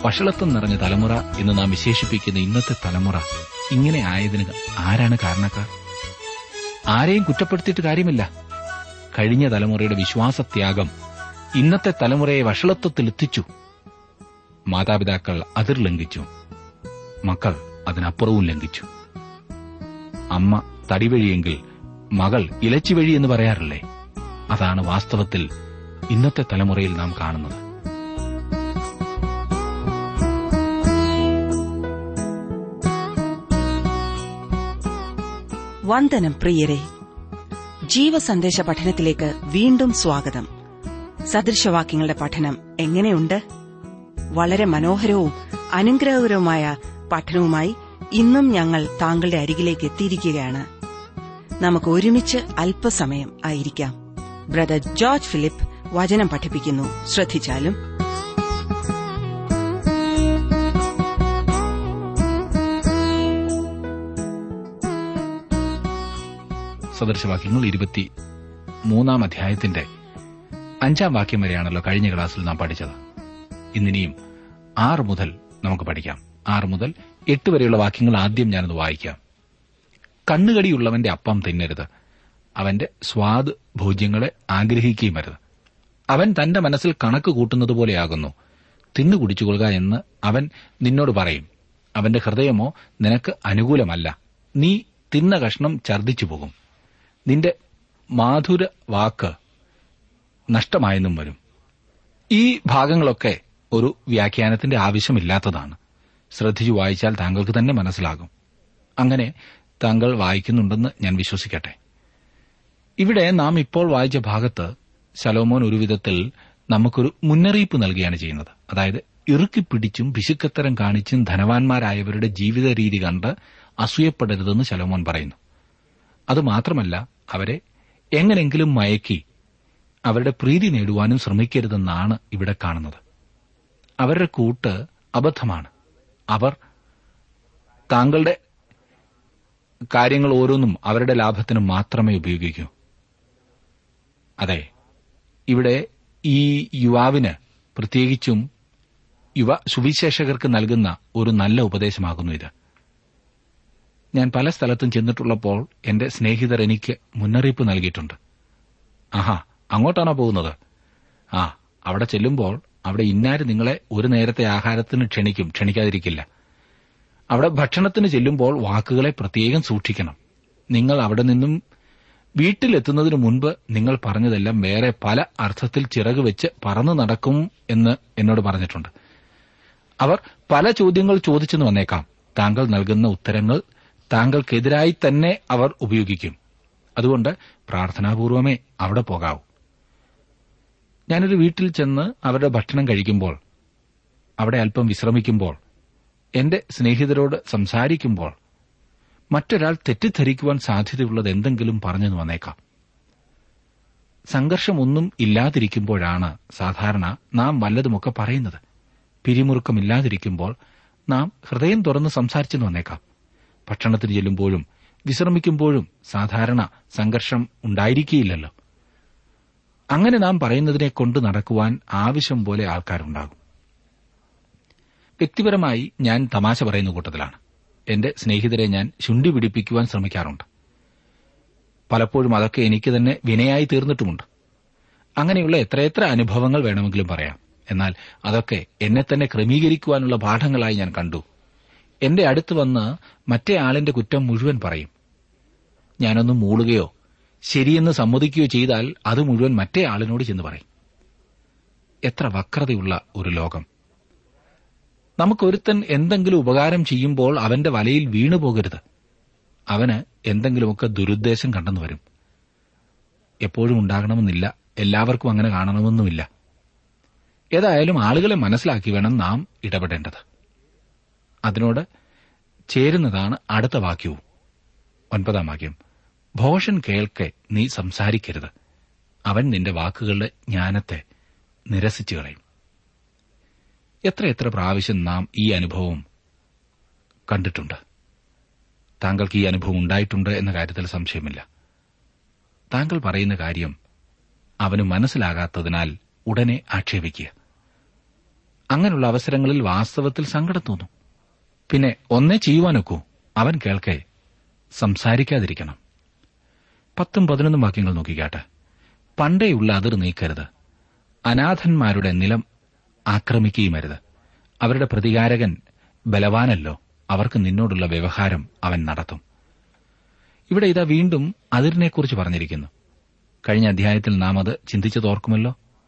വഷളത്വം നിറഞ്ഞ തലമുറ എന്ന് നാം വിശേഷിപ്പിക്കുന്ന ഇന്നത്തെ തലമുറ ഇങ്ങനെ ആയതിന് ആരാണ് കാരണക്കാർ ആരെയും കുറ്റപ്പെടുത്തിയിട്ട് കാര്യമില്ല കഴിഞ്ഞ തലമുറയുടെ വിശ്വാസത്യാഗം ഇന്നത്തെ തലമുറയെ വഷളത്വത്തിലെത്തിച്ചു മാതാപിതാക്കൾ അതിർ ലംഘിച്ചു മക്കൾ അതിനപ്പുറവും ലംഘിച്ചു അമ്മ തടിവഴിയെങ്കിൽ മകൾ ഇലച്ചിവഴി എന്ന് പറയാറില്ലേ അതാണ് വാസ്തവത്തിൽ ഇന്നത്തെ തലമുറയിൽ നാം കാണുന്നത് വന്ദനം പ്രിയരെ ജീവസന്ദേശ പഠനത്തിലേക്ക് വീണ്ടും സ്വാഗതം സദൃശവാക്യങ്ങളുടെ പഠനം എങ്ങനെയുണ്ട് വളരെ മനോഹരവും അനുഗ്രഹകരവുമായ പഠനവുമായി ഇന്നും ഞങ്ങൾ താങ്കളുടെ അരികിലേക്ക് എത്തിയിരിക്കുകയാണ് നമുക്ക് ഒരുമിച്ച് അല്പസമയം ആയിരിക്കാം ബ്രദർ ജോർജ് ഫിലിപ്പ് വചനം പഠിപ്പിക്കുന്നു ശ്രദ്ധിച്ചാലും സദൃശവാക്യങ്ങൾ ഇരുപത്തി മൂന്നാം അധ്യായത്തിന്റെ അഞ്ചാം വാക്യം വരെയാണല്ലോ കഴിഞ്ഞ ക്ലാസ്സിൽ നാം പഠിച്ചത് ഇന്നിനിയും ആറ് മുതൽ നമുക്ക് പഠിക്കാം ആറ് മുതൽ എട്ട് വരെയുള്ള വാക്യങ്ങൾ ആദ്യം ഞാനത് വായിക്കാം കണ്ണുകടിയുള്ളവന്റെ അപ്പം തിന്നരുത് അവന്റെ സ്വാദ് ഭോജ്യങ്ങളെ ആഗ്രഹിക്കുകയും അരുത് അവൻ തന്റെ മനസ്സിൽ കണക്ക് കൂട്ടുന്നത് പോലെയാകുന്നു തിന്നു കുടിച്ചുകൊള്ളുക എന്ന് അവൻ നിന്നോട് പറയും അവന്റെ ഹൃദയമോ നിനക്ക് അനുകൂലമല്ല നീ തിന്ന കഷ്ണം ഛർദ്ദിച്ചു പോകും നിന്റെ മാധുര വാക്ക് നഷ്ടമായെന്നും വരും ഈ ഭാഗങ്ങളൊക്കെ ഒരു വ്യാഖ്യാനത്തിന്റെ ആവശ്യമില്ലാത്തതാണ് ശ്രദ്ധിച്ചു വായിച്ചാൽ താങ്കൾക്ക് തന്നെ മനസ്സിലാകും അങ്ങനെ താങ്കൾ വായിക്കുന്നുണ്ടെന്ന് ഞാൻ വിശ്വസിക്കട്ടെ ഇവിടെ നാം ഇപ്പോൾ വായിച്ച ഭാഗത്ത് ശലോമോൻ ഒരു വിധത്തിൽ നമുക്കൊരു മുന്നറിയിപ്പ് നൽകുകയാണ് ചെയ്യുന്നത് അതായത് ഇറുക്കിപ്പിടിച്ചും പിശുക്കത്തരം കാണിച്ചും ധനവാന്മാരായവരുടെ ജീവിത രീതി കണ്ട് അസൂയപ്പെടരുതെന്ന് ശലോമോൻ പറയുന്നു അതുമാത്രമല്ല അവരെ എങ്ങനെങ്കിലും മയക്കി അവരുടെ പ്രീതി നേടുവാനും ശ്രമിക്കരുതെന്നാണ് ഇവിടെ കാണുന്നത് അവരുടെ കൂട്ട് അബദ്ധമാണ് അവർ താങ്കളുടെ കാര്യങ്ങൾ ഓരോന്നും അവരുടെ ലാഭത്തിന് മാത്രമേ ഉപയോഗിക്കൂ അതെ ഇവിടെ ഈ യുവാവിന് പ്രത്യേകിച്ചും യുവ സുവിശേഷകർക്ക് നൽകുന്ന ഒരു നല്ല ഉപദേശമാകുന്നു ഇത് ഞാൻ പല സ്ഥലത്തും ചെന്നിട്ടുള്ളപ്പോൾ എന്റെ സ്നേഹിതർ എനിക്ക് മുന്നറിയിപ്പ് നൽകിയിട്ടുണ്ട് ആഹാ അങ്ങോട്ടാണോ പോകുന്നത് ആ അവിടെ ചെല്ലുമ്പോൾ അവിടെ ഇന്നാര് നിങ്ങളെ ഒരു നേരത്തെ ആഹാരത്തിന് ക്ഷണിക്കും ക്ഷണിക്കാതിരിക്കില്ല അവിടെ ഭക്ഷണത്തിന് ചെല്ലുമ്പോൾ വാക്കുകളെ പ്രത്യേകം സൂക്ഷിക്കണം നിങ്ങൾ അവിടെ നിന്നും വീട്ടിലെത്തുന്നതിനു മുൻപ് നിങ്ങൾ പറഞ്ഞതെല്ലാം വേറെ പല അർത്ഥത്തിൽ ചിറക് വെച്ച് പറന്നു നടക്കും എന്ന് എന്നോട് പറഞ്ഞിട്ടുണ്ട് അവർ പല ചോദ്യങ്ങൾ ചോദിച്ചെന്ന് വന്നേക്കാം താങ്കൾ നൽകുന്ന ഉത്തരങ്ങൾ താങ്കൾക്കെതിരായി തന്നെ അവർ ഉപയോഗിക്കും അതുകൊണ്ട് പ്രാർത്ഥനാപൂർവമേ അവിടെ പോകാവൂ ഞാനൊരു വീട്ടിൽ ചെന്ന് അവരുടെ ഭക്ഷണം കഴിക്കുമ്പോൾ അവിടെ അല്പം വിശ്രമിക്കുമ്പോൾ എന്റെ സ്നേഹിതരോട് സംസാരിക്കുമ്പോൾ മറ്റൊരാൾ തെറ്റിദ്ധരിക്കുവാൻ സാധ്യതയുള്ളത് എന്തെങ്കിലും പറഞ്ഞെന്ന് വന്നേക്കാം സംഘർഷമൊന്നും ഇല്ലാതിരിക്കുമ്പോഴാണ് സാധാരണ നാം വല്ലതുമൊക്കെ പറയുന്നത് പിരിമുറുക്കമില്ലാതിരിക്കുമ്പോൾ നാം ഹൃദയം തുറന്ന് സംസാരിച്ചെന്ന് വന്നേക്കാം ഭക്ഷണത്തിന് ചെല്ലുമ്പോഴും വിശ്രമിക്കുമ്പോഴും സാധാരണ സംഘർഷം ഉണ്ടായിരിക്കില്ലല്ലോ അങ്ങനെ നാം പറയുന്നതിനെ കൊണ്ട് നടക്കുവാൻ ആവശ്യം പോലെ ആൾക്കാരുണ്ടാകും വ്യക്തിപരമായി ഞാൻ തമാശ പറയുന്ന കൂട്ടത്തിലാണ് എന്റെ സ്നേഹിതരെ ഞാൻ ശുണ്ടി പിടിപ്പിക്കുവാൻ ശ്രമിക്കാറുണ്ട് പലപ്പോഴും അതൊക്കെ എനിക്ക് തന്നെ വിനയായി തീർന്നിട്ടുമുണ്ട് അങ്ങനെയുള്ള എത്രയെത്ര അനുഭവങ്ങൾ വേണമെങ്കിലും പറയാം എന്നാൽ അതൊക്കെ എന്നെ തന്നെ ക്രമീകരിക്കുവാനുള്ള പാഠങ്ങളായി ഞാൻ കണ്ടു എന്റെ അടുത്ത് വന്ന് മറ്റേ ആളിന്റെ കുറ്റം മുഴുവൻ പറയും ഞാനൊന്ന് മൂളുകയോ ശരിയെന്ന് സമ്മതിക്കുകയോ ചെയ്താൽ അത് മുഴുവൻ മറ്റേ ആളിനോട് ചെന്ന് പറയും എത്ര വക്രതയുള്ള ഒരു ലോകം നമുക്കൊരുത്തൻ എന്തെങ്കിലും ഉപകാരം ചെയ്യുമ്പോൾ അവന്റെ വലയിൽ വീണു പോകരുത് അവന് എന്തെങ്കിലുമൊക്കെ ദുരുദ്ദേശം കണ്ടെന്നു വരും എപ്പോഴും ഉണ്ടാകണമെന്നില്ല എല്ലാവർക്കും അങ്ങനെ കാണണമെന്നുമില്ല ഏതായാലും ആളുകളെ മനസ്സിലാക്കി വേണം നാം ഇടപെടേണ്ടത് അതിനോട് ചേരുന്നതാണ് അടുത്ത വാക്യവും ഒൻപതാം വാക്യം ഭോഷൻ കേൾക്കെ നീ സംസാരിക്കരുത് അവൻ നിന്റെ വാക്കുകളുടെ ജ്ഞാനത്തെ നിരസിച്ചു കളയും എത്ര എത്ര പ്രാവശ്യം നാം ഈ അനുഭവം കണ്ടിട്ടുണ്ട് താങ്കൾക്ക് ഈ അനുഭവം ഉണ്ടായിട്ടുണ്ട് എന്ന കാര്യത്തിൽ സംശയമില്ല താങ്കൾ പറയുന്ന കാര്യം അവന് മനസ്സിലാകാത്തതിനാൽ ഉടനെ ആക്ഷേപിക്കുക അങ്ങനെയുള്ള അവസരങ്ങളിൽ വാസ്തവത്തിൽ സങ്കടം തോന്നും പിന്നെ ഒന്നേ ചെയ്യുവാനൊക്കൂ അവൻ കേൾക്കെ സംസാരിക്കാതിരിക്കണം പത്തും പതിനൊന്നും വാക്യങ്ങൾ നോക്കിക്കാട്ടെ പണ്ടേയുള്ള അതിർ നീക്കരുത് അനാഥന്മാരുടെ നിലം ആക്രമിക്കുകയുമരുത് അവരുടെ പ്രതികാരകൻ ബലവാനല്ലോ അവർക്ക് നിന്നോടുള്ള വ്യവഹാരം അവൻ നടത്തും ഇവിടെ ഇതാ വീണ്ടും അതിരിനെക്കുറിച്ച് പറഞ്ഞിരിക്കുന്നു കഴിഞ്ഞ അധ്യായത്തിൽ നാം അത് ചിന്തിച്ചു തോർക്കുമല്ലോ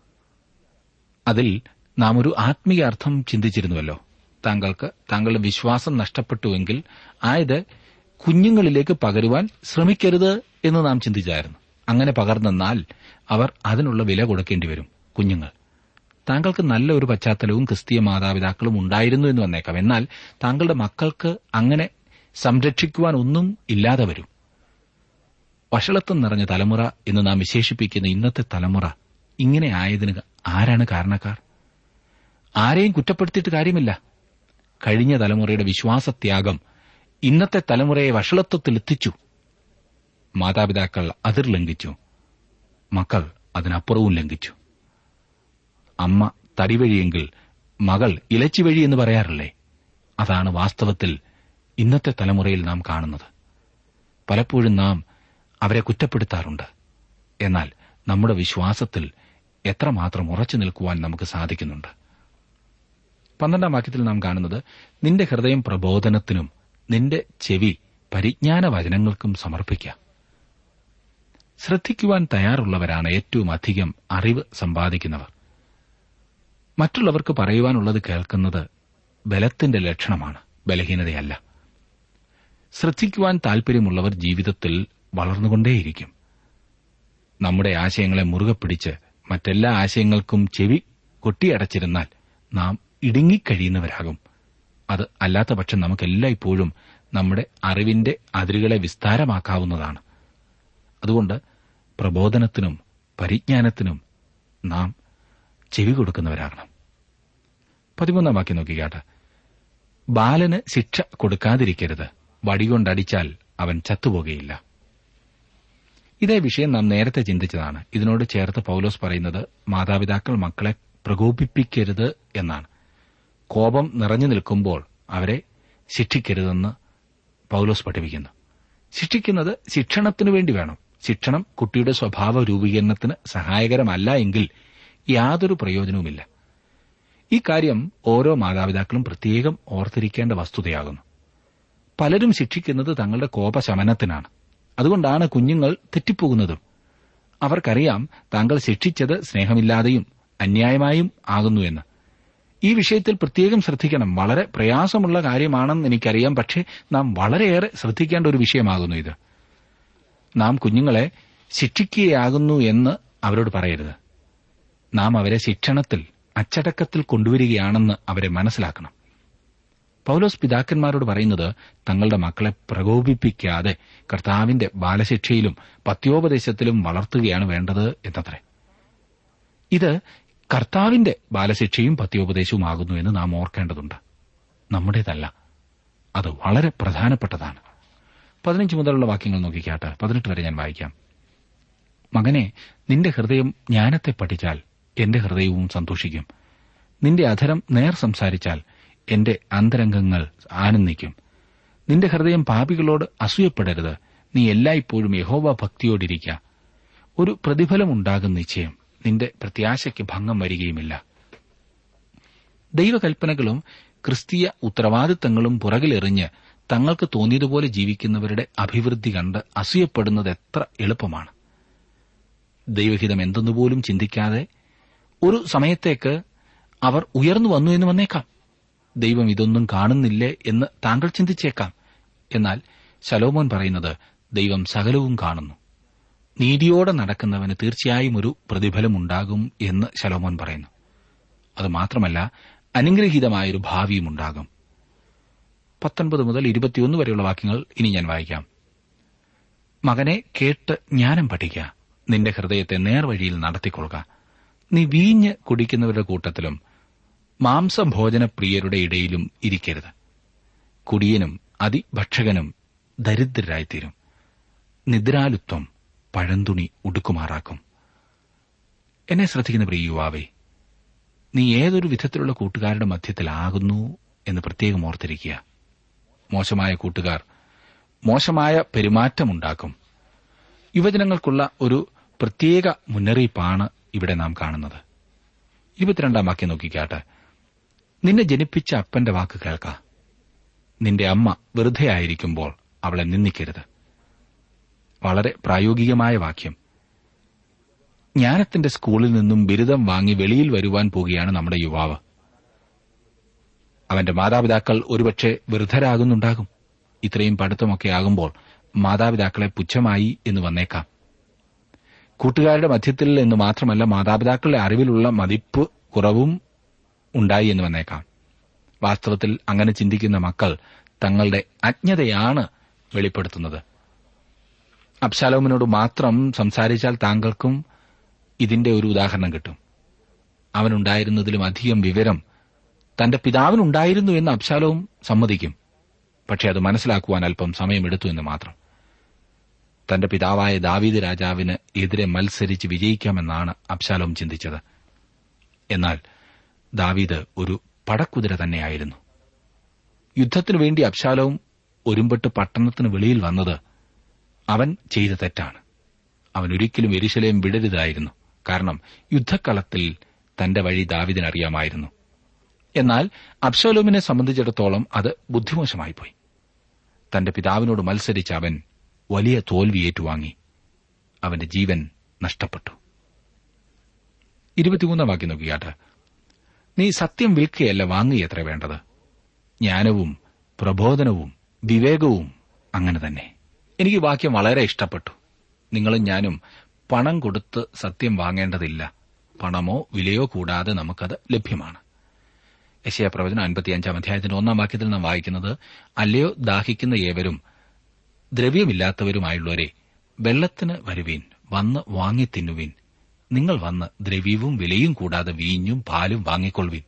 അതിൽ നാം ഒരു ആത്മീയ അർത്ഥം ചിന്തിച്ചിരുന്നുവല്ലോ താങ്കൾക്ക് താങ്കളുടെ വിശ്വാസം നഷ്ടപ്പെട്ടുവെങ്കിൽ ആയത് കുഞ്ഞുങ്ങളിലേക്ക് പകരുവാൻ ശ്രമിക്കരുത് എന്ന് നാം ചിന്തിച്ചായിരുന്നു അങ്ങനെ പകർന്നെന്നാൽ അവർ അതിനുള്ള വില കൊടുക്കേണ്ടി വരും കുഞ്ഞുങ്ങൾ താങ്കൾക്ക് നല്ല ഒരു പശ്ചാത്തലവും ക്രിസ്തീയ മാതാപിതാക്കളും ഉണ്ടായിരുന്നു എന്ന് വന്നേക്കാം എന്നാൽ താങ്കളുടെ മക്കൾക്ക് അങ്ങനെ സംരക്ഷിക്കുവാൻ ഒന്നും ഇല്ലാതെ വരും വഷളത്വം നിറഞ്ഞ തലമുറ എന്ന് നാം വിശേഷിപ്പിക്കുന്ന ഇന്നത്തെ തലമുറ ഇങ്ങനെ ആയതിന് ആരാണ് കാരണക്കാർ ആരെയും കുറ്റപ്പെടുത്തിയിട്ട് കാര്യമില്ല കഴിഞ്ഞ തലമുറയുടെ വിശ്വാസത്യാഗം ഇന്നത്തെ തലമുറയെ വഷളത്വത്തിൽ എത്തിച്ചു മാതാപിതാക്കൾ അതിർ ലംഘിച്ചു മക്കൾ അതിനപ്പുറവും ലംഘിച്ചു അമ്മ തടിവഴിയെങ്കിൽ മകൾ ഇലച്ചിവഴി എന്ന് പറയാറില്ലേ അതാണ് വാസ്തവത്തിൽ ഇന്നത്തെ തലമുറയിൽ നാം കാണുന്നത് പലപ്പോഴും നാം അവരെ കുറ്റപ്പെടുത്താറുണ്ട് എന്നാൽ നമ്മുടെ വിശ്വാസത്തിൽ എത്രമാത്രം ഉറച്ചു നിൽക്കുവാൻ നമുക്ക് സാധിക്കുന്നുണ്ട് പന്ത്രണ്ടാം വാക്യത്തിൽ നാം കാണുന്നത് നിന്റെ ഹൃദയം പ്രബോധനത്തിനും നിന്റെ ചെവി പരിജ്ഞാന വചനങ്ങൾക്കും സമർപ്പിക്കാം ശ്രദ്ധിക്കുവാൻ തയ്യാറുള്ളവരാണ് ഏറ്റവും അധികം അറിവ് സമ്പാദിക്കുന്നവർ മറ്റുള്ളവർക്ക് പറയുവാനുള്ളത് കേൾക്കുന്നത് ബലത്തിന്റെ ലക്ഷണമാണ് ബലഹീനതയല്ല ശ്രദ്ധിക്കുവാൻ താൽപര്യമുള്ളവർ ജീവിതത്തിൽ വളർന്നുകൊണ്ടേയിരിക്കും നമ്മുടെ ആശയങ്ങളെ മുറുകെ പിടിച്ച് മറ്റെല്ലാ ആശയങ്ങൾക്കും ചെവി കൊട്ടിയടച്ചിരുന്നാൽ നാം ഇടുങ്ങിക്കഴിയുന്നവരാകും അത് അല്ലാത്ത പക്ഷം നമുക്കെല്ലായ്പ്പോഴും നമ്മുടെ അറിവിന്റെ അതിരുകളെ വിസ്താരമാക്കാവുന്നതാണ് അതുകൊണ്ട് പ്രബോധനത്തിനും പരിജ്ഞാനത്തിനും നാം ചെവി കൊടുക്കുന്നവരാകണം പതിമൂന്നാം വാക്യം നോക്കിക്കാട്ടെ ബാലന് ശിക്ഷ കൊടുക്കാതിരിക്കരുത് വടികൊണ്ടടിച്ചാൽ അവൻ ചത്തുപോകുകയില്ല ഇതേ വിഷയം നാം നേരത്തെ ചിന്തിച്ചതാണ് ഇതിനോട് ചേർത്ത് പൌലോസ് പറയുന്നത് മാതാപിതാക്കൾ മക്കളെ പ്രകോപിപ്പിക്കരുത് എന്നാണ് കോപം നിറഞ്ഞു നിൽക്കുമ്പോൾ അവരെ ശിക്ഷിക്കരുതെന്ന് പൌലോസ് പഠിപ്പിക്കുന്നു ശിക്ഷിക്കുന്നത് ശിക്ഷണത്തിനു വേണ്ടി വേണം ശിക്ഷണം കുട്ടിയുടെ സ്വഭാവ രൂപീകരണത്തിന് സഹായകരമല്ല എങ്കിൽ യാതൊരു പ്രയോജനവുമില്ല ഈ കാര്യം ഓരോ മാതാപിതാക്കളും പ്രത്യേകം ഓർത്തിരിക്കേണ്ട വസ്തുതയാകുന്നു പലരും ശിക്ഷിക്കുന്നത് തങ്ങളുടെ കോപശമനത്തിനാണ് അതുകൊണ്ടാണ് കുഞ്ഞുങ്ങൾ തെറ്റിപ്പോകുന്നതും അവർക്കറിയാം താങ്കൾ ശിക്ഷിച്ചത് സ്നേഹമില്ലാതെയും അന്യായമായും ആകുന്നുവെന്ന് ഈ വിഷയത്തിൽ പ്രത്യേകം ശ്രദ്ധിക്കണം വളരെ പ്രയാസമുള്ള കാര്യമാണെന്ന് എനിക്കറിയാം പക്ഷേ നാം വളരെയേറെ ശ്രദ്ധിക്കേണ്ട ഒരു വിഷയമാകുന്നു ഇത് നാം കുഞ്ഞുങ്ങളെ ശിക്ഷിക്കുകയാകുന്നു എന്ന് അവരോട് പറയരുത് നാം അവരെ ശിക്ഷണത്തിൽ അച്ചടക്കത്തിൽ കൊണ്ടുവരികയാണെന്ന് അവരെ മനസ്സിലാക്കണം പൌലോസ് പിതാക്കന്മാരോട് പറയുന്നത് തങ്ങളുടെ മക്കളെ പ്രകോപിപ്പിക്കാതെ കർത്താവിന്റെ ബാലശിക്ഷയിലും പത്യോപദേശത്തിലും വളർത്തുകയാണ് വേണ്ടത് എന്നത്രേ ഇത് കർത്താവിന്റെ ബാലശിക്ഷയും പത്യോപദേശവുമാകുന്നു എന്ന് നാം ഓർക്കേണ്ടതുണ്ട് നമ്മുടേതല്ല അത് വളരെ പ്രധാനപ്പെട്ടതാണ് പതിനഞ്ച് മുതലുള്ള വാക്യങ്ങൾ നോക്കിക്കാട്ടെ പതിനെട്ട് വരെ ഞാൻ വായിക്കാം മകനെ നിന്റെ ഹൃദയം ജ്ഞാനത്തെ പഠിച്ചാൽ എന്റെ ഹൃദയവും സന്തോഷിക്കും നിന്റെ അധരം നേർ സംസാരിച്ചാൽ എന്റെ അന്തരംഗങ്ങൾ ആനന്ദിക്കും നിന്റെ ഹൃദയം പാപികളോട് അസൂയപ്പെടരുത് നീ എല്ലായ്പ്പോഴും യഹോവ ഭക്തിയോടിരിക്ക ഒരു പ്രതിഫലമുണ്ടാകും നിശ്ചയം നിന്റെ പ്രത്യാശയ്ക്ക് ഭംഗം വരികയുമില്ല ദൈവകൽപ്പനകളും ക്രിസ്തീയ ഉത്തരവാദിത്തങ്ങളും പുറകിലെറിഞ്ഞ് തങ്ങൾക്ക് തോന്നിയതുപോലെ ജീവിക്കുന്നവരുടെ അഭിവൃദ്ധി കണ്ട് അസൂയപ്പെടുന്നത് എത്ര എളുപ്പമാണ് ദൈവഹിതം എന്തെന്നുപോലും ചിന്തിക്കാതെ ഒരു സമയത്തേക്ക് അവർ ഉയർന്നു വന്നു എന്ന് വന്നേക്കാം ദൈവം ഇതൊന്നും കാണുന്നില്ലേ എന്ന് താങ്കൾ ചിന്തിച്ചേക്കാം എന്നാൽ ശലോമോൻ പറയുന്നത് ദൈവം സകലവും കാണുന്നു നീതിയോടെ നടക്കുന്നവന് തീർച്ചയായും ഒരു പ്രതിഫലമുണ്ടാകും എന്ന് ശലോമോൻ പറയുന്നു അത് മാത്രമല്ല അനുഗ്രഹീതമായൊരു ഭാവിയും ഉണ്ടാകും പത്തൊൻപത് മുതൽ ഇരുപത്തിയൊന്ന് വരെയുള്ള വാക്യങ്ങൾ ഇനി ഞാൻ വായിക്കാം മകനെ കേട്ട് ജ്ഞാനം പഠിക്കുക നിന്റെ ഹൃദയത്തെ നേർവഴിയിൽ നടത്തിക്കൊള്ളുക നീ വീഞ്ഞ് കുടിക്കുന്നവരുടെ കൂട്ടത്തിലും മാംസഭോജനപ്രിയരുടെ ഇടയിലും ഇരിക്കരുത് കുടിയനും അതിഭക്ഷകനും ദരിദ്രരായിത്തീരും നിദ്രാലുത്വം പഴന്തുണി ഉടുക്കുമാറാക്കും എന്നെ ശ്രദ്ധിക്കുന്ന പ്രിയ യുവാവേ നീ ഏതൊരു വിധത്തിലുള്ള കൂട്ടുകാരുടെ മധ്യത്തിലാകുന്നു എന്ന് പ്രത്യേകം ഓർത്തിരിക്കുക മോശമായ കൂട്ടുകാർ മോശമായ പെരുമാറ്റമുണ്ടാക്കും യുവജനങ്ങൾക്കുള്ള ഒരു പ്രത്യേക മുന്നറിയിപ്പാണ് ഇവിടെ നാം കാണുന്നത് ഇരുപത്തിരണ്ടാം വാക്യം നോക്കിക്കാട്ടെ നിന്നെ ജനിപ്പിച്ച അപ്പന്റെ വാക്ക് കേൾക്ക നിന്റെ അമ്മ വെറുതെ ആയിരിക്കുമ്പോൾ അവളെ നിന്ദിക്കരുത് വളരെ പ്രായോഗികമായ വാക്യം ജ്ഞാനത്തിന്റെ സ്കൂളിൽ നിന്നും ബിരുദം വാങ്ങി വെളിയിൽ വരുവാൻ പോകുകയാണ് നമ്മുടെ യുവാവ് അവന്റെ മാതാപിതാക്കൾ ഒരുപക്ഷെ വൃദ്ധരാകുന്നുണ്ടാകും ഇത്രയും പഠിത്തമൊക്കെ ആകുമ്പോൾ മാതാപിതാക്കളെ പുച്ഛമായി എന്ന് വന്നേക്കാം കൂട്ടുകാരുടെ മധ്യത്തിൽ എന്ന് മാത്രമല്ല മാതാപിതാക്കളുടെ അറിവിലുള്ള മതിപ്പ് കുറവും ഉണ്ടായി എന്ന് വന്നേക്കാം വാസ്തവത്തിൽ അങ്ങനെ ചിന്തിക്കുന്ന മക്കൾ തങ്ങളുടെ അജ്ഞതയാണ് വെളിപ്പെടുത്തുന്നത് അബ്ശാലോമിനോട് മാത്രം സംസാരിച്ചാൽ താങ്കൾക്കും ഇതിന്റെ ഒരു ഉദാഹരണം കിട്ടും അവനുണ്ടായിരുന്നതിലും അധികം വിവരം തന്റെ പിതാവിനുണ്ടായിരുന്നു എന്ന് അബ്ശാലവും സമ്മതിക്കും പക്ഷെ അത് മനസ്സിലാക്കുവാൻ അല്പം സമയമെടുത്തു എന്ന് മാത്രം തന്റെ പിതാവായ ദാവീദ് രാജാവിന് എതിരെ മത്സരിച്ച് വിജയിക്കാമെന്നാണ് അബ്ശാലോം ചിന്തിച്ചത് എന്നാൽ ദാവീദ് ഒരു പടക്കുതിര തന്നെയായിരുന്നു യുദ്ധത്തിനു വേണ്ടി അബ്ശാലവും ഒരുമ്പെട്ട് പട്ടണത്തിന് വെളിയിൽ വന്നത് അവൻ ചെയ്ത തെറ്റാണ് അവൻ ഒരിക്കലും എരിശലേം വിടരുതായിരുന്നു കാരണം യുദ്ധക്കളത്തിൽ തന്റെ വഴി ദാവിദിനറിയാമായിരുന്നു എന്നാൽ അബ്ശാലോമിനെ സംബന്ധിച്ചിടത്തോളം അത് ബുദ്ധിമോശമായിപ്പോയി തന്റെ പിതാവിനോട് മത്സരിച്ച അവൻ വലിയ തോൽവി ഏറ്റുവാങ്ങി അവന്റെ ജീവൻ നഷ്ടപ്പെട്ടു ഇരുപത്തിമൂന്നാം വാക്യം നോക്കിയാട്ട് നീ സത്യം വിൽക്കുകയല്ല വാങ്ങുകയത്ര വേണ്ടത് ജ്ഞാനവും പ്രബോധനവും വിവേകവും അങ്ങനെ തന്നെ എനിക്ക് വാക്യം വളരെ ഇഷ്ടപ്പെട്ടു നിങ്ങളും ഞാനും പണം കൊടുത്ത് സത്യം വാങ്ങേണ്ടതില്ല പണമോ വിലയോ കൂടാതെ നമുക്കത് ലഭ്യമാണ് യശയ പ്രവചനം അൻപത്തിയഞ്ചാം അധ്യായത്തിന്റെ ഒന്നാം വാക്യത്തിൽ നാം വായിക്കുന്നത് അല്ലയോ ദാഹിക്കുന്ന ഏവരും ദ്രവ്യമില്ലാത്തവരുമായുള്ളവരെ വെള്ളത്തിന് വരുവീൻ വന്ന് വാങ്ങി തിന്നുവീൻ നിങ്ങൾ വന്ന് ദ്രവ്യവും വിലയും കൂടാതെ വീഞ്ഞും പാലും വാങ്ങിക്കൊള്ളുവീൻ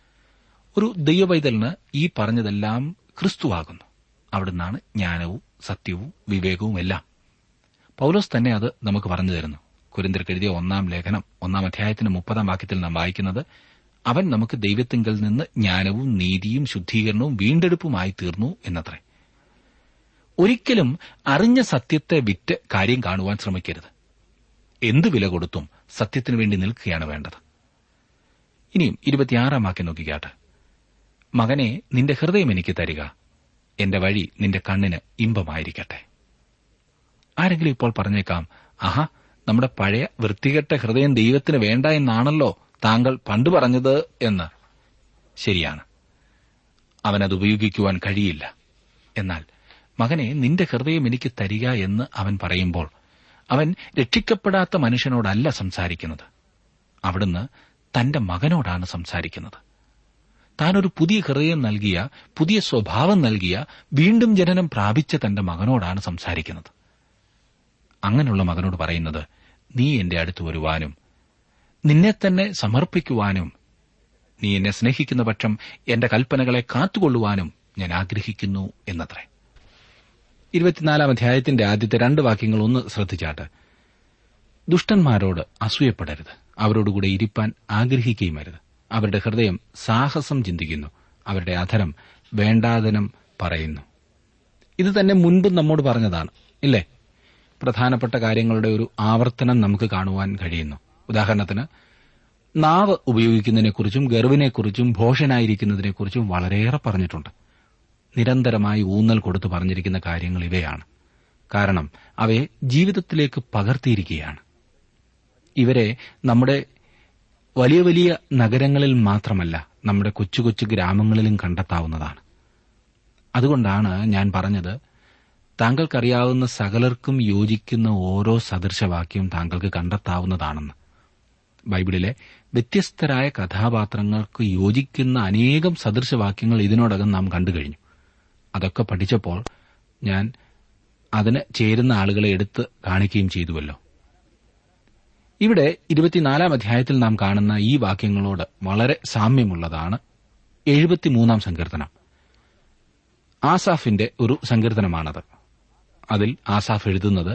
ഒരു ദൈവവൈതലിന് ഈ പറഞ്ഞതെല്ലാം ക്രിസ്തുവാകുന്നു അവിടുന്നാണ് ജ്ഞാനവും സത്യവും വിവേകവും എല്ലാം പൌലോസ് തന്നെ അത് നമുക്ക് പറഞ്ഞു തരുന്നു കുരിന്തിർക്ക് എഴുതിയ ഒന്നാം ലേഖനം ഒന്നാം അധ്യായത്തിന്റെ മുപ്പതാം വാക്യത്തിൽ നാം വായിക്കുന്നത് അവൻ നമുക്ക് ദൈവത്തിങ്കൽ നിന്ന് ജ്ഞാനവും നീതിയും ശുദ്ധീകരണവും വീണ്ടെടുപ്പുമായി തീർന്നു എന്നത്രേ ഒരിക്കലും അറിഞ്ഞ സത്യത്തെ വിറ്റ് കാര്യം കാണുവാൻ ശ്രമിക്കരുത് എന്ത് വില കൊടുത്തും സത്യത്തിനു വേണ്ടി നിൽക്കുകയാണ് വേണ്ടത് ഇനിയും ഇരുപത്തിയാറാം വാക്യം നോക്കിക്കാട്ട് മകനെ നിന്റെ ഹൃദയം എനിക്ക് തരിക എന്റെ വഴി നിന്റെ കണ്ണിന് ഇമ്പമായിരിക്കട്ടെ ആരെങ്കിലും ഇപ്പോൾ പറഞ്ഞേക്കാം ആഹാ നമ്മുടെ പഴയ വൃത്തികെട്ട ഹൃദയം ദൈവത്തിന് വേണ്ട എന്നാണല്ലോ താങ്കൾ പണ്ട് പറഞ്ഞത് എന്ന് ശരിയാണ് അവനത് ഉപയോഗിക്കുവാൻ കഴിയില്ല എന്നാൽ മകനെ നിന്റെ ഹൃദയം എനിക്ക് തരിക എന്ന് അവൻ പറയുമ്പോൾ അവൻ രക്ഷിക്കപ്പെടാത്ത മനുഷ്യനോടല്ല സംസാരിക്കുന്നത് അവിടുന്ന് തന്റെ മകനോടാണ് സംസാരിക്കുന്നത് താനൊരു പുതിയ ഹൃദയം നൽകിയ പുതിയ സ്വഭാവം നൽകിയ വീണ്ടും ജനനം പ്രാപിച്ച തന്റെ മകനോടാണ് സംസാരിക്കുന്നത് അങ്ങനെയുള്ള മകനോട് പറയുന്നത് നീ എന്റെ അടുത്ത് വരുവാനും നിന്നെ തന്നെ സമർപ്പിക്കുവാനും നീ എന്നെ സ്നേഹിക്കുന്ന പക്ഷം എന്റെ കൽപ്പനകളെ കാത്തുകൊള്ളുവാനും ഞാൻ ആഗ്രഹിക്കുന്നു എന്നത്രേ ഇരുപത്തിനാലാം അധ്യായത്തിന്റെ ആദ്യത്തെ രണ്ട് വാക്യങ്ങൾ ഒന്ന് ശ്രദ്ധിച്ചാട്ട് ദുഷ്ടന്മാരോട് അസൂയപ്പെടരുത് അവരോടുകൂടെ ഇരിപ്പാൻ ആഗ്രഹിക്കുകയും അരുത് അവരുടെ ഹൃദയം സാഹസം ചിന്തിക്കുന്നു അവരുടെ അധരം വേണ്ടാതനം പറയുന്നു ഇത് തന്നെ മുൻപ് നമ്മോട് പറഞ്ഞതാണ് ഇല്ലേ പ്രധാനപ്പെട്ട കാര്യങ്ങളുടെ ഒരു ആവർത്തനം നമുക്ക് കാണുവാൻ കഴിയുന്നു ഉദാഹരണത്തിന് നാവ് ഉപയോഗിക്കുന്നതിനെക്കുറിച്ചും ഗർവിനെക്കുറിച്ചും ഭോഷനായിരിക്കുന്നതിനെക്കുറിച്ചും വളരെയേറെ പറഞ്ഞിട്ടുണ്ട് നിരന്തരമായി ഊന്നൽ കൊടുത്തു പറഞ്ഞിരിക്കുന്ന കാര്യങ്ങൾ ഇവയാണ് കാരണം അവയെ ജീവിതത്തിലേക്ക് പകർത്തിയിരിക്കുകയാണ് ഇവരെ നമ്മുടെ വലിയ വലിയ നഗരങ്ങളിൽ മാത്രമല്ല നമ്മുടെ കൊച്ചു കൊച്ചു ഗ്രാമങ്ങളിലും കണ്ടെത്താവുന്നതാണ് അതുകൊണ്ടാണ് ഞാൻ പറഞ്ഞത് താങ്കൾക്കറിയാവുന്ന സകലർക്കും യോജിക്കുന്ന ഓരോ സദൃശവാക്യവും താങ്കൾക്ക് കണ്ടെത്താവുന്നതാണെന്ന് ബൈബിളിലെ വ്യത്യസ്തരായ കഥാപാത്രങ്ങൾക്ക് യോജിക്കുന്ന അനേകം സദൃശവാക്യങ്ങൾ ഇതിനോടകം നാം കണ്ടുകഴിഞ്ഞു അതൊക്കെ പഠിച്ചപ്പോൾ ഞാൻ അതിന് ചേരുന്ന ആളുകളെ എടുത്ത് കാണിക്കുകയും ചെയ്തുവല്ലോ ഇവിടെ ഇരുപത്തിനാലാം അധ്യായത്തിൽ നാം കാണുന്ന ഈ വാക്യങ്ങളോട് വളരെ സാമ്യമുള്ളതാണ് എഴുപത്തിമൂന്നാം സങ്കീർത്തനം ആസാഫിന്റെ ഒരു സങ്കീർത്തനമാണത് അതിൽ ആസാഫ് എഴുതുന്നത്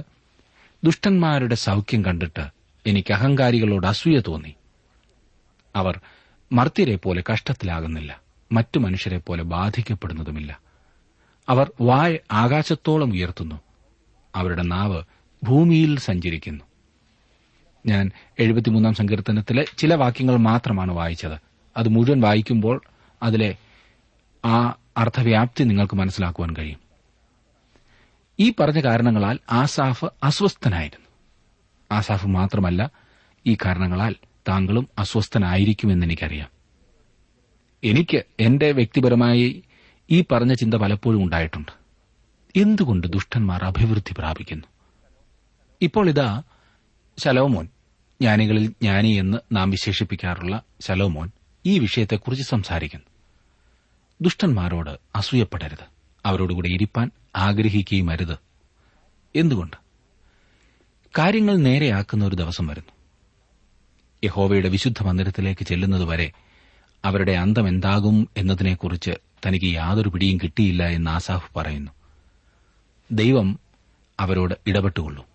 ദുഷ്ടന്മാരുടെ സൗഖ്യം കണ്ടിട്ട് എനിക്ക് അഹങ്കാരികളോട് അസൂയ തോന്നി അവർ മർത്യരെ പോലെ കഷ്ടത്തിലാകുന്നില്ല മറ്റു മനുഷ്യരെ പോലെ ബാധിക്കപ്പെടുന്നതുമില്ല അവർ വായ ആകാശത്തോളം ഉയർത്തുന്നു അവരുടെ നാവ് ഭൂമിയിൽ സഞ്ചരിക്കുന്നു ഞാൻ എഴുപത്തിമൂന്നാം സങ്കീർത്തനത്തിലെ ചില വാക്യങ്ങൾ മാത്രമാണ് വായിച്ചത് അത് മുഴുവൻ വായിക്കുമ്പോൾ അതിലെ ആ അർത്ഥവ്യാപ്തി നിങ്ങൾക്ക് മനസ്സിലാക്കുവാൻ കഴിയും ഈ പറഞ്ഞ കാരണങ്ങളാൽ ആസാഫ് അസ്വസ്ഥനായിരുന്നു ആസാഫ് മാത്രമല്ല ഈ കാരണങ്ങളാൽ താങ്കളും അസ്വസ്ഥനായിരിക്കുമെന്ന് എനിക്കറിയാം എനിക്ക് എന്റെ വ്യക്തിപരമായി ഈ പറഞ്ഞ ചിന്ത പലപ്പോഴും ഉണ്ടായിട്ടുണ്ട് എന്തുകൊണ്ട് ദുഷ്ടന്മാർ അഭിവൃദ്ധി പ്രാപിക്കുന്നു ഇപ്പോൾ ഇതാ ശലോമോൻ ജ്ഞാനികളിൽ ജ്ഞാനി എന്ന് നാം വിശേഷിപ്പിക്കാറുള്ള ശലോമോൻ ഈ വിഷയത്തെക്കുറിച്ച് സംസാരിക്കുന്നു ദുഷ്ടന്മാരോട് അസൂയപ്പെടരുത് അവരോടുകൂടെ ഇരിപ്പാൻ ആഗ്രഹിക്കുകയും അരുത് എന്തുകൊണ്ട് കാര്യങ്ങൾ നേരെയാക്കുന്ന ഒരു ദിവസം വരുന്നു യഹോവയുടെ വിശുദ്ധ മന്ദിരത്തിലേക്ക് ചെല്ലുന്നതുവരെ അവരുടെ അന്തം എന്താകും എന്നതിനെക്കുറിച്ച് തനിക്ക് യാതൊരു പിടിയും കിട്ടിയില്ല എന്ന് ആസാഫ് പറയുന്നു ദൈവം അവരോട് ഇടപെട്ടുകൊള്ളും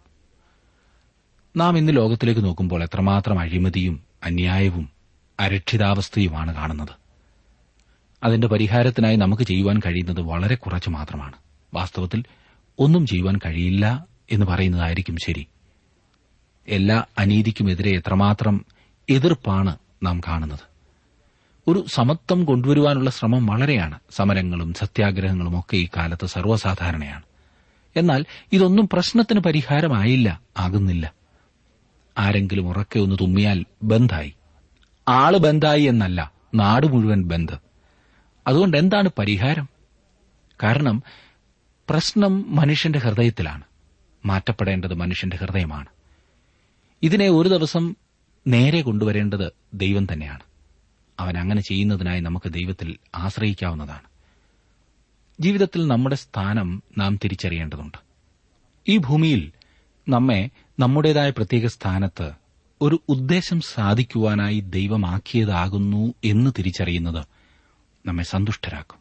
നാം ഇന്ന് ലോകത്തിലേക്ക് നോക്കുമ്പോൾ എത്രമാത്രം അഴിമതിയും അന്യായവും അരക്ഷിതാവസ്ഥയുമാണ് കാണുന്നത് അതിന്റെ പരിഹാരത്തിനായി നമുക്ക് ചെയ്യുവാൻ കഴിയുന്നത് വളരെ കുറച്ച് മാത്രമാണ് വാസ്തവത്തിൽ ഒന്നും ചെയ്യുവാൻ കഴിയില്ല എന്ന് പറയുന്നതായിരിക്കും ശരി എല്ലാ അനീതിക്കുമെതിരെ എത്രമാത്രം എതിർപ്പാണ് നാം കാണുന്നത് ഒരു സമത്വം കൊണ്ടുവരുവാനുള്ള ശ്രമം വളരെയാണ് സമരങ്ങളും സത്യാഗ്രഹങ്ങളും ഒക്കെ ഈ കാലത്ത് സർവ്വസാധാരണയാണ് എന്നാൽ ഇതൊന്നും പ്രശ്നത്തിന് പരിഹാരമായില്ല ആകുന്നില്ല ആരെങ്കിലും ഉറക്കെ ഒന്ന് തുമ്മിയാൽ ബന്ധായി ആള് ബന്ധായി എന്നല്ല നാട് മുഴുവൻ ബന്ദ് അതുകൊണ്ട് എന്താണ് പരിഹാരം കാരണം പ്രശ്നം മനുഷ്യന്റെ ഹൃദയത്തിലാണ് മാറ്റപ്പെടേണ്ടത് മനുഷ്യന്റെ ഹൃദയമാണ് ഇതിനെ ഒരു ദിവസം നേരെ കൊണ്ടുവരേണ്ടത് ദൈവം തന്നെയാണ് അവൻ അങ്ങനെ ചെയ്യുന്നതിനായി നമുക്ക് ദൈവത്തിൽ ആശ്രയിക്കാവുന്നതാണ് ജീവിതത്തിൽ നമ്മുടെ സ്ഥാനം നാം തിരിച്ചറിയേണ്ടതുണ്ട് ഈ ഭൂമിയിൽ നമ്മെ നമ്മുടേതായ പ്രത്യേക സ്ഥാനത്ത് ഒരു ഉദ്ദേശം സാധിക്കുവാനായി ദൈവമാക്കിയതാകുന്നു എന്ന് തിരിച്ചറിയുന്നത് നമ്മെ സന്തുഷ്ടരാക്കും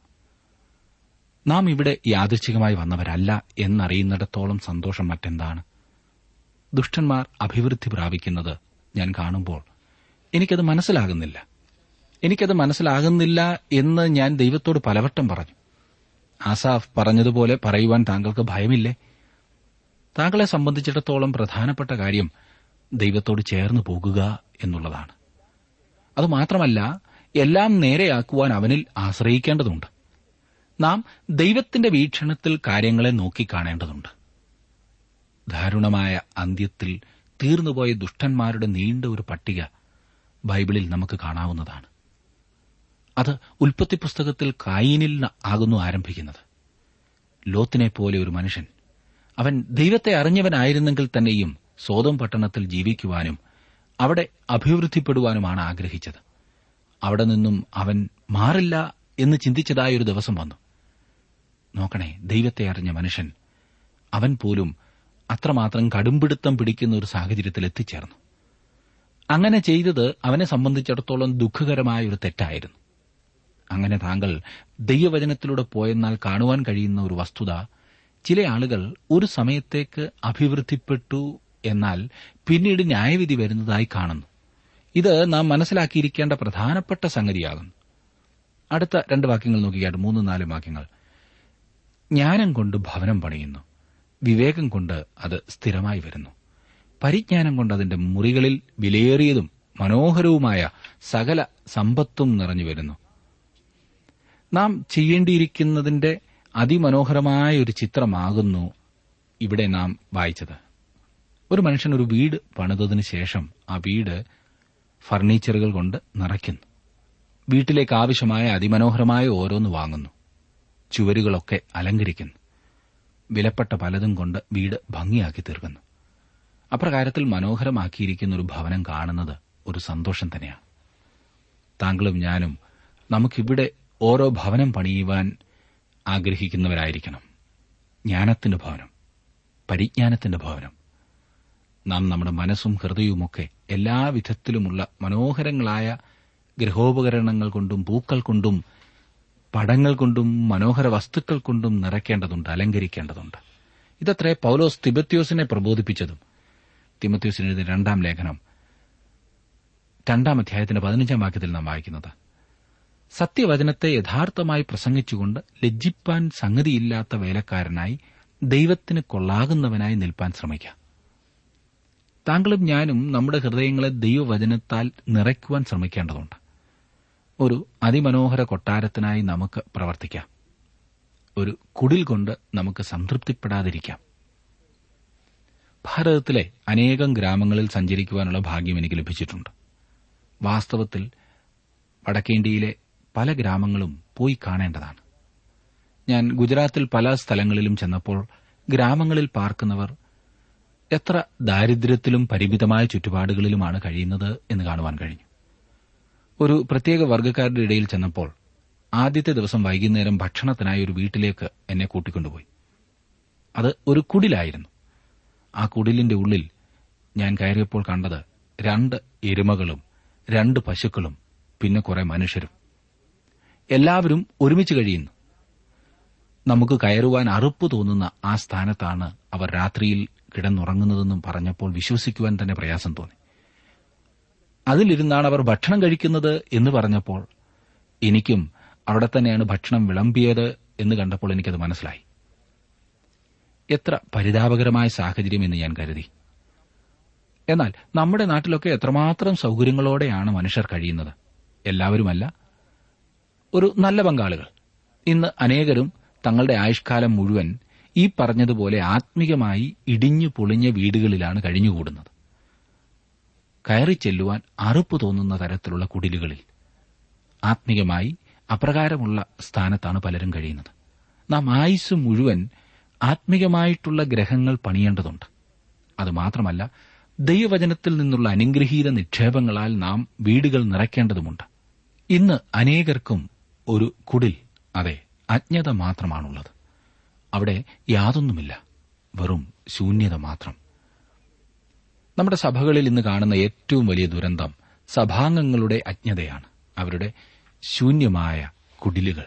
നാം ഇവിടെ യാദൃച്ഛികമായി വന്നവരല്ല എന്നറിയുന്നിടത്തോളം സന്തോഷം മറ്റെന്താണ് ദുഷ്ടന്മാർ അഭിവൃദ്ധി പ്രാപിക്കുന്നത് ഞാൻ കാണുമ്പോൾ എനിക്കത് മനസ്സിലാകുന്നില്ല എനിക്കത് മനസ്സിലാകുന്നില്ല എന്ന് ഞാൻ ദൈവത്തോട് പലവട്ടം പറഞ്ഞു ആസാഫ് പറഞ്ഞതുപോലെ പറയുവാൻ താങ്കൾക്ക് ഭയമില്ലേ താങ്കളെ സംബന്ധിച്ചിടത്തോളം പ്രധാനപ്പെട്ട കാര്യം ദൈവത്തോട് ചേർന്ന് പോകുക എന്നുള്ളതാണ് അതുമാത്രമല്ല എല്ലാം നേരെയാക്കുവാൻ അവനിൽ ആശ്രയിക്കേണ്ടതുണ്ട് നാം ദൈവത്തിന്റെ വീക്ഷണത്തിൽ കാര്യങ്ങളെ നോക്കിക്കാണേണ്ടതുണ്ട് ദാരുണമായ അന്ത്യത്തിൽ തീർന്നുപോയ ദുഷ്ടന്മാരുടെ നീണ്ട ഒരു പട്ടിക ബൈബിളിൽ നമുക്ക് കാണാവുന്നതാണ് അത് ഉൽപ്പത്തി പുസ്തകത്തിൽ കായിനിൽ ആകുന്നു ആരംഭിക്കുന്നത് ലോത്തിനെ പോലെ ഒരു മനുഷ്യൻ അവൻ ദൈവത്തെ അറിഞ്ഞവനായിരുന്നെങ്കിൽ തന്നെയും സ്വതം പട്ടണത്തിൽ ജീവിക്കുവാനും അവിടെ അഭിവൃദ്ധിപ്പെടുവാനുമാണ് ആഗ്രഹിച്ചത് അവിടെ നിന്നും അവൻ മാറില്ല എന്ന് ചിന്തിച്ചതായ ഒരു ദിവസം വന്നു നോക്കണേ ദൈവത്തെ അറിഞ്ഞ മനുഷ്യൻ അവൻ പോലും അത്രമാത്രം കടുംപിടുത്തം പിടിക്കുന്ന ഒരു സാഹചര്യത്തിൽ എത്തിച്ചേർന്നു അങ്ങനെ ചെയ്തത് അവനെ സംബന്ധിച്ചിടത്തോളം ദുഃഖകരമായ ഒരു തെറ്റായിരുന്നു അങ്ങനെ താങ്കൾ ദൈവവചനത്തിലൂടെ പോയെന്നാൽ കാണുവാൻ കഴിയുന്ന ഒരു വസ്തുത ചില ആളുകൾ ഒരു സമയത്തേക്ക് അഭിവൃദ്ധിപ്പെട്ടു എന്നാൽ പിന്നീട് ന്യായവിധി വരുന്നതായി കാണുന്നു ഇത് നാം മനസ്സിലാക്കിയിരിക്കേണ്ട പ്രധാനപ്പെട്ട സംഗതിയാകുന്നു അടുത്ത രണ്ട് വാക്യങ്ങൾ നോക്കിയാട്ട് മൂന്ന് നാല് വാക്യങ്ങൾ ജ്ഞാനം കൊണ്ട് ഭവനം പണിയുന്നു വിവേകം കൊണ്ട് അത് സ്ഥിരമായി വരുന്നു പരിജ്ഞാനം കൊണ്ട് അതിന്റെ മുറികളിൽ വിലയേറിയതും മനോഹരവുമായ സകല സമ്പത്തും നിറഞ്ഞു വരുന്നു നാം ചെയ്യേണ്ടിയിരിക്കുന്നതിന്റെ അതിമനോഹരമായ ഒരു ചിത്രമാകുന്നു ഇവിടെ നാം വായിച്ചത് ഒരു മനുഷ്യൻ ഒരു വീട് പണിതതിനു ശേഷം ആ വീട് ഫർണിച്ചറുകൾ കൊണ്ട് നിറയ്ക്കുന്നു വീട്ടിലേക്ക് ആവശ്യമായ അതിമനോഹരമായ ഓരോന്ന് വാങ്ങുന്നു ചുവരുകളൊക്കെ അലങ്കരിക്കുന്നു വിലപ്പെട്ട പലതും കൊണ്ട് വീട് ഭംഗിയാക്കി തീർക്കുന്നു അപ്രകാരത്തിൽ മനോഹരമാക്കിയിരിക്കുന്ന ഒരു ഭവനം കാണുന്നത് ഒരു സന്തോഷം തന്നെയാണ് താങ്കളും ഞാനും നമുക്കിവിടെ ഓരോ ഭവനം പണിയുവാൻ ആഗ്രഹിക്കുന്നവരായിരിക്കണം ജ്ഞാനത്തിന്റെ ഭവനം പരിജ്ഞാനത്തിന്റെ ഭവനം നാം നമ്മുടെ മനസ്സും ഹൃദയവുമൊക്കെ എല്ലാവിധത്തിലുമുള്ള മനോഹരങ്ങളായ ഗൃഹോപകരണങ്ങൾ കൊണ്ടും പൂക്കൾ കൊണ്ടും പടങ്ങൾ കൊണ്ടും മനോഹര വസ്തുക്കൾ കൊണ്ടും നിറയ്ക്കേണ്ടതുണ്ട് അലങ്കരിക്കേണ്ടതുണ്ട് ഇതത്രേ പൌലോസ് തിബത്യോസിനെ പ്രബോധിപ്പിച്ചതും തിമത്യോസിന് എഴുതിയ രണ്ടാം ലേഖനം രണ്ടാം അധ്യായത്തിന്റെ പതിനഞ്ചാം വാക്യത്തിൽ നാം വായിക്കുന്നത് സത്യവചനത്തെ യഥാർത്ഥമായി പ്രസംഗിച്ചുകൊണ്ട് ലജ്ജിപ്പാൻ സംഗതിയില്ലാത്ത വേലക്കാരനായി ദൈവത്തിന് കൊള്ളാകുന്നവനായി നിൽപ്പാൻ ശ്രമിക്കാം താങ്കളും ഞാനും നമ്മുടെ ഹൃദയങ്ങളെ ദൈവവചനത്താൽ നിറയ്ക്കുവാൻ ശ്രമിക്കേണ്ടതുണ്ട് ഒരു അതിമനോഹര കൊട്ടാരത്തിനായി നമുക്ക് പ്രവർത്തിക്കാം ഒരു കുടിൽ കൊണ്ട് നമുക്ക് സംതൃപ്തിപ്പെടാതിരിക്കാം ഭാരതത്തിലെ അനേകം ഗ്രാമങ്ങളിൽ സഞ്ചരിക്കുവാനുള്ള ഭാഗ്യം എനിക്ക് ലഭിച്ചിട്ടുണ്ട് വാസ്തവത്തിൽ വടക്കേന്ത്യയിലെ പല ഗ്രാമങ്ങളും പോയി കാണേണ്ടതാണ് ഞാൻ ഗുജറാത്തിൽ പല സ്ഥലങ്ങളിലും ചെന്നപ്പോൾ ഗ്രാമങ്ങളിൽ പാർക്കുന്നവർ എത്ര ദാരിദ്ര്യത്തിലും പരിമിതമായ ചുറ്റുപാടുകളിലുമാണ് കഴിയുന്നത് എന്ന് കാണുവാൻ കഴിഞ്ഞു ഒരു പ്രത്യേക വർഗ്ഗക്കാരുടെ ഇടയിൽ ചെന്നപ്പോൾ ആദ്യത്തെ ദിവസം വൈകുന്നേരം ഭക്ഷണത്തിനായി ഒരു വീട്ടിലേക്ക് എന്നെ കൂട്ടിക്കൊണ്ടുപോയി അത് ഒരു കുടിലായിരുന്നു ആ കുടിലിന്റെ ഉള്ളിൽ ഞാൻ കയറിയപ്പോൾ കണ്ടത് രണ്ട് എരുമകളും രണ്ട് പശുക്കളും പിന്നെ കുറെ മനുഷ്യരും എല്ലാവരും ഒരുമിച്ച് കഴിയുന്നു നമുക്ക് കയറുവാൻ അറുപ്പ് തോന്നുന്ന ആ സ്ഥാനത്താണ് അവർ രാത്രിയിൽ കിടന്നുറങ്ങുന്നതെന്നും പറഞ്ഞപ്പോൾ വിശ്വസിക്കുവാൻ തന്നെ പ്രയാസം തോന്നി അതിലിരുന്നാണ് അവർ ഭക്ഷണം കഴിക്കുന്നത് എന്ന് പറഞ്ഞപ്പോൾ എനിക്കും അവിടെ തന്നെയാണ് ഭക്ഷണം വിളമ്പിയത് എന്ന് കണ്ടപ്പോൾ എനിക്കത് മനസ്സിലായി എത്ര പരിതാപകരമായ സാഹചര്യം എന്ന് ഞാൻ കരുതി എന്നാൽ നമ്മുടെ നാട്ടിലൊക്കെ എത്രമാത്രം സൗകര്യങ്ങളോടെയാണ് മനുഷ്യർ കഴിയുന്നത് എല്ലാവരുമല്ല ഒരു നല്ല പങ്കാളികൾ ഇന്ന് അനേകരും തങ്ങളുടെ ആയുഷ്കാലം മുഴുവൻ ഈ പറഞ്ഞതുപോലെ ആത്മീകമായി ഇടിഞ്ഞു പൊളിഞ്ഞ വീടുകളിലാണ് കഴിഞ്ഞുകൂടുന്നത് കയറി ചെല്ലുവാൻ അറുപ്പ് തോന്നുന്ന തരത്തിലുള്ള കുടിലുകളിൽ ആത്മീകമായി അപ്രകാരമുള്ള സ്ഥാനത്താണ് പലരും കഴിയുന്നത് നാം ആയുസ് മുഴുവൻ ആത്മീകമായിട്ടുള്ള ഗ്രഹങ്ങൾ പണിയേണ്ടതുണ്ട് അതുമാത്രമല്ല ദൈവവചനത്തിൽ നിന്നുള്ള അനുഗ്രഹീത നിക്ഷേപങ്ങളാൽ നാം വീടുകൾ നിറയ്ക്കേണ്ടതുമുണ്ട് ഇന്ന് അനേകർക്കും ഒരു കുടിൽ അതെ അജ്ഞത മാത്രമാണുള്ളത് അവിടെ യാതൊന്നുമില്ല വെറും ശൂന്യത മാത്രം നമ്മുടെ സഭകളിൽ ഇന്ന് കാണുന്ന ഏറ്റവും വലിയ ദുരന്തം സഭാംഗങ്ങളുടെ അജ്ഞതയാണ് അവരുടെ ശൂന്യമായ കുടിലുകൾ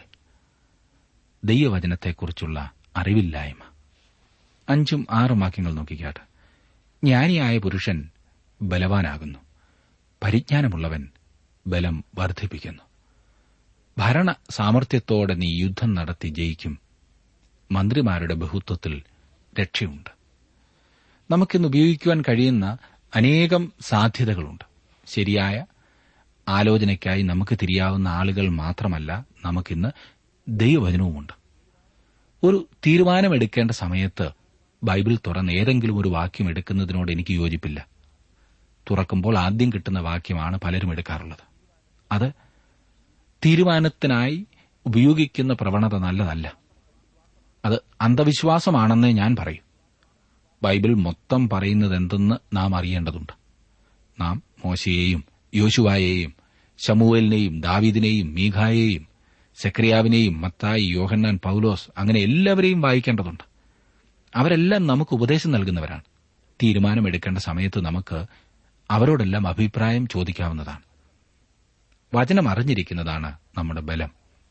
ദൈവവചനത്തെക്കുറിച്ചുള്ള അറിവില്ലായ്മ അഞ്ചും ആറും വാക്യങ്ങൾ നോക്കിക്കാട്ട് ജ്ഞാനിയായ പുരുഷൻ ബലവാനാകുന്നു പരിജ്ഞാനമുള്ളവൻ ബലം വർദ്ധിപ്പിക്കുന്നു ഭരണ സാമർത്ഥ്യത്തോടെ നീ യുദ്ധം നടത്തി ജയിക്കും മന്ത്രിമാരുടെ ബഹുത്വത്തിൽ രക്ഷയുണ്ട് നമുക്കിന്ന് ഉപയോഗിക്കുവാൻ കഴിയുന്ന അനേകം സാധ്യതകളുണ്ട് ശരിയായ ആലോചനയ്ക്കായി നമുക്ക് തിരിയാവുന്ന ആളുകൾ മാത്രമല്ല നമുക്കിന്ന് ദൈവവചനവുമുണ്ട് ഒരു തീരുമാനമെടുക്കേണ്ട സമയത്ത് ബൈബിൾ തുറന്ന് ഏതെങ്കിലും ഒരു വാക്യം എടുക്കുന്നതിനോട് എനിക്ക് യോജിപ്പില്ല തുറക്കുമ്പോൾ ആദ്യം കിട്ടുന്ന വാക്യമാണ് പലരും എടുക്കാറുള്ളത് അത് തീരുമാനത്തിനായി ഉപയോഗിക്കുന്ന പ്രവണത നല്ലതല്ല അത് അന്ധവിശ്വാസമാണെന്നേ ഞാൻ പറയൂ ബൈബിൾ മൊത്തം പറയുന്നത് എന്തെന്ന് നാം അറിയേണ്ടതുണ്ട് നാം മോശയെയും യോശുവായെയും ശമുവേലിനെയും ദാവീദിനെയും മീഖായെയും സെക്രിയാവിനെയും മത്തായി യോഹന്നാൻ പൌലോസ് അങ്ങനെ എല്ലാവരെയും വായിക്കേണ്ടതുണ്ട് അവരെല്ലാം നമുക്ക് ഉപദേശം നൽകുന്നവരാണ് തീരുമാനമെടുക്കേണ്ട സമയത്ത് നമുക്ക് അവരോടെല്ലാം അഭിപ്രായം ചോദിക്കാവുന്നതാണ് വചനം അറിഞ്ഞിരിക്കുന്നതാണ് നമ്മുടെ ബലം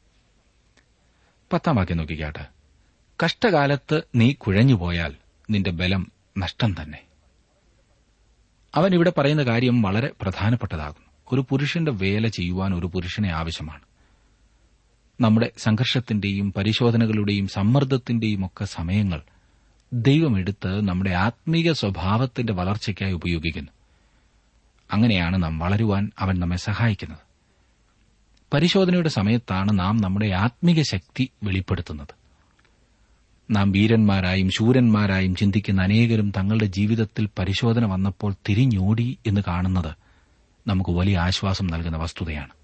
പത്താം വാക്യം നോക്കിക്കാട്ട് കഷ്ടകാലത്ത് നീ കുഴഞ്ഞുപോയാൽ നിന്റെ ബലം നഷ്ടം തന്നെ അവൻ ഇവിടെ പറയുന്ന കാര്യം വളരെ പ്രധാനപ്പെട്ടതാകുന്നു ഒരു പുരുഷന്റെ വേല ചെയ്യുവാൻ ഒരു പുരുഷനെ ആവശ്യമാണ് നമ്മുടെ സംഘർഷത്തിന്റെയും പരിശോധനകളുടെയും സമ്മർദ്ദത്തിന്റെയും ഒക്കെ സമയങ്ങൾ ദൈവമെടുത്ത് നമ്മുടെ ആത്മീക സ്വഭാവത്തിന്റെ വളർച്ചയ്ക്കായി ഉപയോഗിക്കുന്നു അങ്ങനെയാണ് നാം വളരുവാൻ അവൻ നമ്മെ സഹായിക്കുന്നത് പരിശോധനയുടെ സമയത്താണ് നാം നമ്മുടെ ആത്മീക ശക്തി വെളിപ്പെടുത്തുന്നത് നാം വീരന്മാരായും ശൂരന്മാരായും ചിന്തിക്കുന്ന അനേകരും തങ്ങളുടെ ജീവിതത്തിൽ പരിശോധന വന്നപ്പോൾ തിരിഞ്ഞോടി എന്ന് കാണുന്നത് നമുക്ക് വലിയ ആശ്വാസം നൽകുന്ന വസ്തുതയാണ്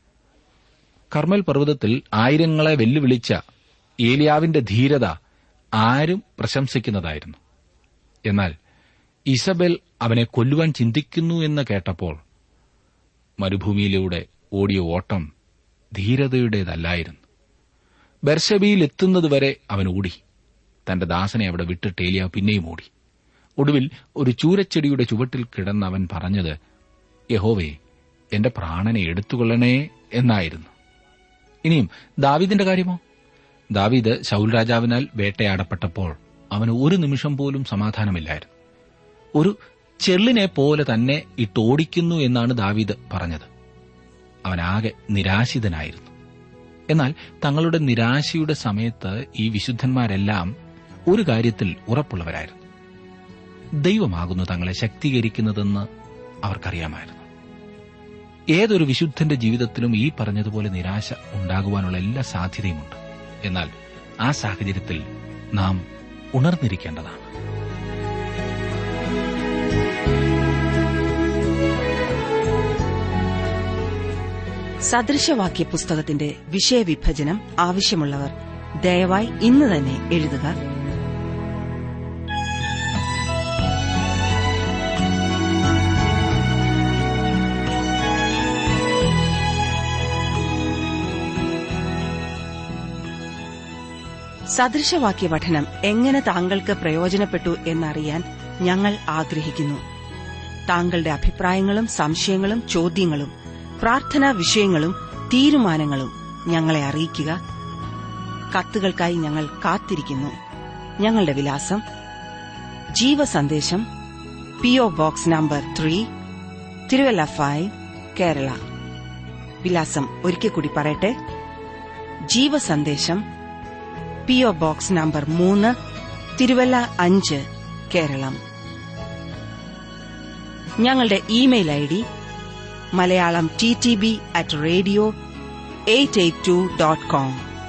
കർമ്മൽ പർവ്വതത്തിൽ ആയിരങ്ങളെ വെല്ലുവിളിച്ച ഏലിയാവിന്റെ ധീരത ആരും പ്രശംസിക്കുന്നതായിരുന്നു എന്നാൽ ഇസബൽ അവനെ കൊല്ലുവാൻ ചിന്തിക്കുന്നു എന്ന് കേട്ടപ്പോൾ മരുഭൂമിയിലൂടെ ഓടിയ ഓട്ടം ധീരതയുടേതല്ലായിരുന്നു ബർഷബിയിൽ എത്തുന്നതുവരെ അവൻ ഓടി തന്റെ ദാസനെ അവിടെ വിട്ടിട്ട് ഏലിയാവ് പിന്നെയും ഓടി ഒടുവിൽ ഒരു ചൂരച്ചെടിയുടെ ചുവട്ടിൽ കിടന്ന് അവൻ പറഞ്ഞത് യഹോവേ എന്റെ പ്രാണനെ എടുത്തുകൊള്ളണേ എന്നായിരുന്നു ഇനിയും ദാവീദിന്റെ കാര്യമോ ദാവീദ് ശൗൽ രാജാവിനാൽ വേട്ടയാടപ്പെട്ടപ്പോൾ അവന് ഒരു നിമിഷം പോലും സമാധാനമില്ലായിരുന്നു ഒരു ചെള്ളിനെ പോലെ തന്നെ ഇട്ടോടിക്കുന്നു എന്നാണ് ദാവീദ് പറഞ്ഞത് അവനാകെ നിരാശിതനായിരുന്നു എന്നാൽ തങ്ങളുടെ നിരാശയുടെ സമയത്ത് ഈ വിശുദ്ധന്മാരെല്ലാം ഒരു കാര്യത്തിൽ ഉറപ്പുള്ളവരായിരുന്നു ദൈവമാകുന്നു തങ്ങളെ ശക്തീകരിക്കുന്നതെന്ന് അവർക്കറിയാമായിരുന്നു ഏതൊരു വിശുദ്ധന്റെ ജീവിതത്തിലും ഈ പറഞ്ഞതുപോലെ നിരാശ ഉണ്ടാകുവാനുള്ള എല്ലാ സാധ്യതയുമുണ്ട് എന്നാൽ ആ സാഹചര്യത്തിൽ നാം ഉണർന്നിരിക്കേണ്ടതാണ് സദൃശവാക്യ പുസ്തകത്തിന്റെ വിഷയവിഭജനം ആവശ്യമുള്ളവർ ദയവായി ഇന്ന് തന്നെ എഴുതുക സദൃശവാക്യ പഠനം എങ്ങനെ താങ്കൾക്ക് പ്രയോജനപ്പെട്ടു എന്നറിയാൻ ഞങ്ങൾ ആഗ്രഹിക്കുന്നു താങ്കളുടെ അഭിപ്രായങ്ങളും സംശയങ്ങളും ചോദ്യങ്ങളും പ്രാർത്ഥനാ വിഷയങ്ങളും തീരുമാനങ്ങളും ഞങ്ങളെ അറിയിക്കുക കത്തുകൾക്കായി ഞങ്ങൾ കാത്തിരിക്കുന്നു ഞങ്ങളുടെ വിലാസം Jeevasandesham PO box number three Thiruvalla five Kerala വിലാസം ഒരിക്കൽ കൂടി പറയട്ടെ ജീവസന്ദേശം പിഒ ബോക്സ് നമ്പർ മൂന്ന് തിരുവല്ല അഞ്ച് കേരളം ഞങ്ങളുടെ email I D Malayalam T T B at radio eight eight two dot com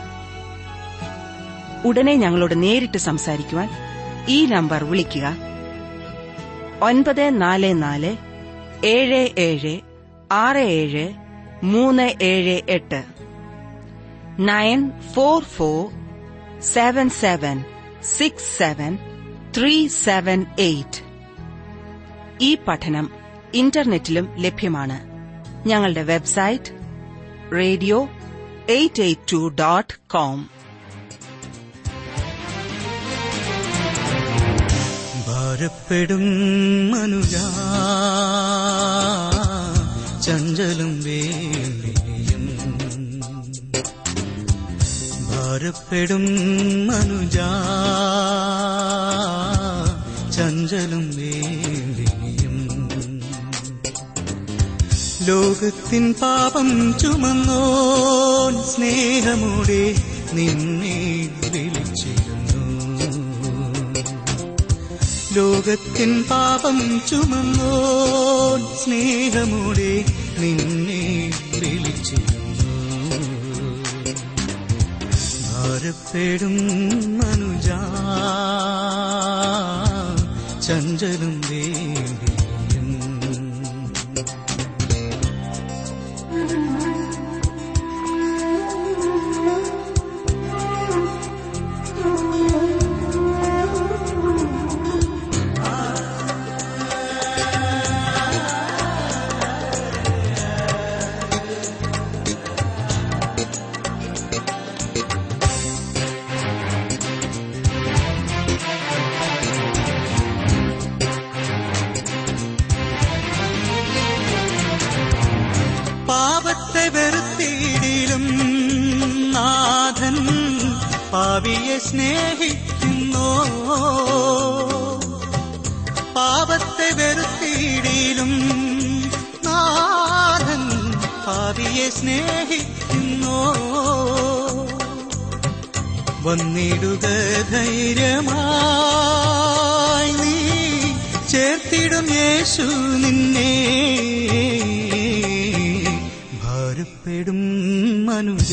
ഉടനെ ഞങ്ങളോട് നേരിട്ട് സംസാരിക്കുവാൻ ഈ നമ്പർ വിളിക്കുക ഒൻപത് നാല് നാല് ഏഴ് ഏഴ് ആറ് ഏഴ് മൂന്ന് ഏഴ് എട്ട് nine four four seven seven six seven three seven eight ഈ പഠനം ഇന്റർനെറ്റിലും ലഭ്യമാണ് ഞങ്ങളുടെ website radio eight eight two dot com ഭാരപ്പെടും മനുജ ചഞ്ചലും വേലിയും ഭാരപ്പെടും മനുജ ചഞ്ചലും വേലിയും ലോകത്തിൻ പാപം ചുമന്നോൻ സ്നേഹമോടെ നിന്നെ വിളിച്ചിരുന്നു ലോകത്തിൻ പാപം ചുമന്നോൻ സ്നേഹമോടെ നിന്നെ വിളിച്ചിരുന്നു ഭാരപ്പെടും മനുജ ചഞ്ചലും വേണ്ടിയും പാപത്തെ വെറുത്തിയിടിലും നാഥൻ പാവിയെ സ്നേഹിക്കുന്നോ പാപത്തെ വെറുത്തിയിടിലും നാഥൻ പാവിയെ സ്നേഹിക്കുന്നോ വന്നിടുക ധൈര്യമായി നീ ചേർത്തിടും യേശു നിന്നെ ഭാരപ്പെടും മനുജ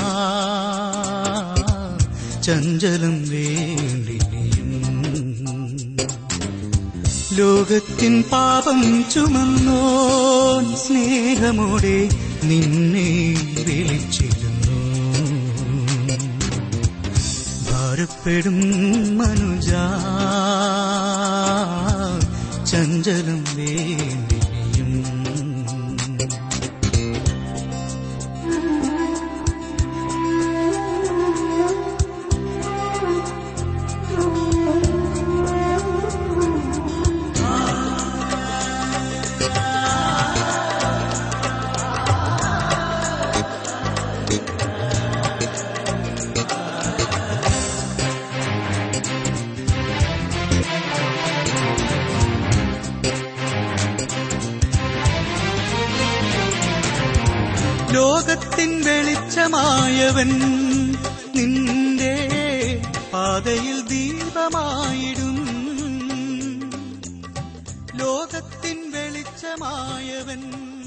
ചഞ്ചലം വേണ്ടിനിയും ലോകത്തിൻ പാപം ചുമന്നോൻ സ്നേഹമോടെ നിന്നെ വിളിച്ചിരുന്നു ഭാരപ്പെടും മനുജ ചഞ്ചലം വേണ്ടിയും ലോകത്തിൻ വെളിച്ചമായവൻ നിന്റെ പാതയിൽ ദീപമായിടും ലോകത്തിൻ വെളിച്ചമായവൻ